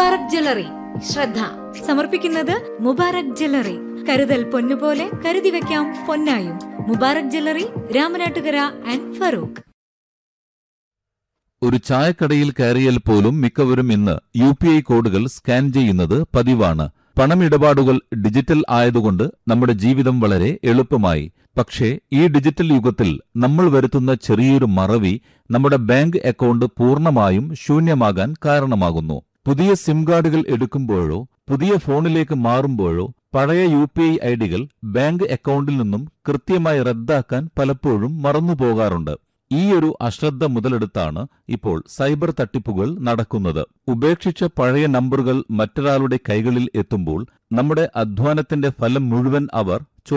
Mubarak jewellery ശ്രദ്ധ സമർപ്പിക്കുന്നത് Mubarak jewellery കരുതൽ പൊന്നുപോലെ കരുതി വെക്കാം പൊന്നായും മുബാറക് ജ്വല്ലറി രാമനാട്ടുകര ആൻഡ് ഫറൂഖ് ഒരു ചായക്കടയിൽ കയറിയാൽ പോലും മിക്കവരും ഇന്ന് യു പി ഐ കോഡുകൾ സ്കാൻ ചെയ്യുന്നത് പതിവാണ് പണമിടപാടുകൾ ഡിജിറ്റൽ ആയതുകൊണ്ട് നമ്മുടെ ജീവിതം വളരെ എളുപ്പമായി പക്ഷേ ഈ ഡിജിറ്റൽ യുഗത്തിൽ നമ്മൾ വരുത്തുന്ന ചെറിയൊരു മറവി നമ്മുടെ ബാങ്ക് അക്കൗണ്ട് പൂർണ്ണമായും ശൂന്യമാകാൻ കാരണമാകുന്നു പുതിയ സിം കാർഡുകൾ എടുക്കുമ്പോഴോ പുതിയ ഫോണിലേക്ക് മാറുമ്പോഴോ പഴയ യു പി ഐ ഐഡികൾ ബാങ്ക് അക്കൗണ്ടിൽ നിന്നും കൃത്യമായി റദ്ദാക്കാൻ പലപ്പോഴും മറന്നുപോകാറുണ്ട് ഈ ഒരു അശ്രദ്ധ മുതലെടുത്താണ് ഇപ്പോൾ സൈബർ തട്ടിപ്പുകൾ നടക്കുന്നത് ഉപേക്ഷിച്ച പഴയ നമ്പറുകൾ മറ്റൊരാളുടെ കൈകളിൽ എത്തുമ്പോൾ നമ്മുടെ അധ്വാനത്തിന്റെ ഫലം മുഴുവൻ അവർ